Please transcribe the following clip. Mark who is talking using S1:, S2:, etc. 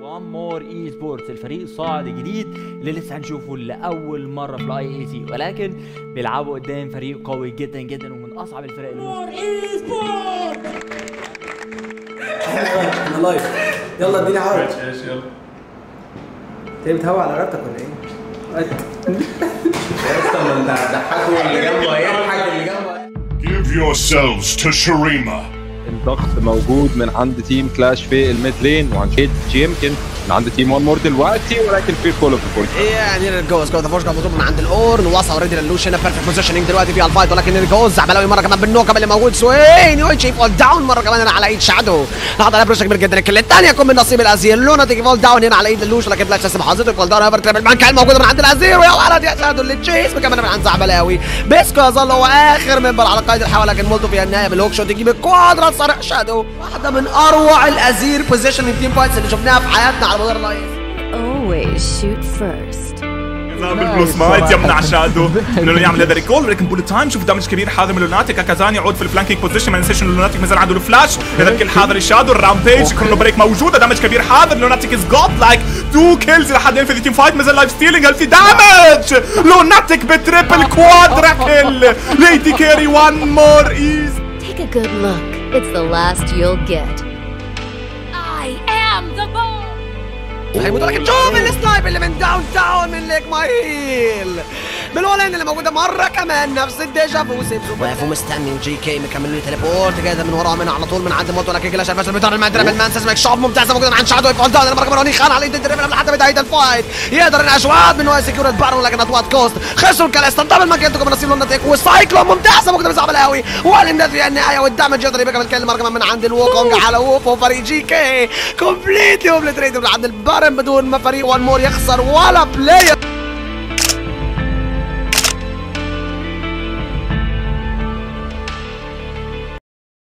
S1: وان مور اي سبورتس الفريق الصاعد الجديد اللي لسه هنشوفه لاول مره في الاي اي سي ولكن بيلعبوا قدام فريق قوي جدا جدا ومن اصعب الفرق اللي
S2: انا لايف يلا اديني عرض
S3: ايش يلا
S2: انت بتهوى على رقبتك ولا ايه؟
S4: اصلا انت هتضحكوا اللي جنبه هيضحك اللي جنبه
S5: Give yourselves to Shurima.
S6: الضغط موجود من عند تيم كلاش في الميد لين وعن شيء يمكن من عند تيم وان مور دلوقتي ولكن في كول اوف الفورس
S7: يعني نيرجوز جو ذا فورش مطلوب من عند الاورن وصل اوريدي للوش هنا بيرفكت بوزيشننج دلوقتي في الفايت ولكن نيرجوز زعبلاوي مره كمان بالنوك اللي موجود سوين يويتشي فول داون مره كمان هنا على ايد شادو هذا بروش كبير جدا الكل الثاني يكون من نصيب الازير لونا تيجي فول داون هنا على ايد اللوش ولكن فلاش لسه محافظته فول داون هيفر تريبل مان كان موجود من عند الازير ويا ولد يا شادو اللي تشيس مكمل من عند زعبلاوي بيسكو يظل هو اخر منبر على قيد الحياه ولكن مولتو في النهايه بالهوك شوت يجيب الكوادرا صريح شادو واحده من اروع الازير بوزيشن تيم باينتس اللي شفناها في حياتنا على مدار اللايف
S8: Always shoot first.
S3: بالبلوس مايت يمنع شادو من انه يعمل هذا ريكول ولكن بول تايم شوف دامج كبير حاضر من لوناتيك كازان يعود في الفلانكينج بوزيشن ما ننساش انه لوناتيك مازال عنده الفلاش هذا الكل حاضر الشادو الرامبيج كرونو بريك موجوده دامج كبير حاضر لوناتيك از جوت لايك تو كيلز لحد الان في التيم فايت مازال لايف ستيلينج هل في دامج لوناتيك بتريبل كوادرا كيل ليدي كاري 1 مور ايز
S8: Take a good look. It's the last you'll get. I am the ball.
S7: هيموت لكن شوف السنايب اللي من داون تاون من ليك مايل بالولين اللي موجوده مره كمان نفس الديجا فو سيبسو واقف ومستني جي كي مكمل له تليبورت جاي من وراه من على طول من عند موت ولكن كلاش الفشل بيطار الماء درب المان سيزمك شوب ممتازه موجوده من عند شادو يفعل داون المره كمان خان على ايد الدرب لحد بدايه الفايت يقدر ينعش واد من واي سكيورت بارون ولكن اتوات كوست خسروا الكاليستا دبل ما كنتوا كمان نصيب لهم نتيك والسايكلون ممتازه موجوده من زعبلاوي والامداد في النهايه والدمج يقدر يبقى كمان مره كمان من عند الوكونج على ووفو فريق جي كي كومبليتلي اوبليتريتد من عند البارن بدون ما فريق وان مور يخسر ولا بلاير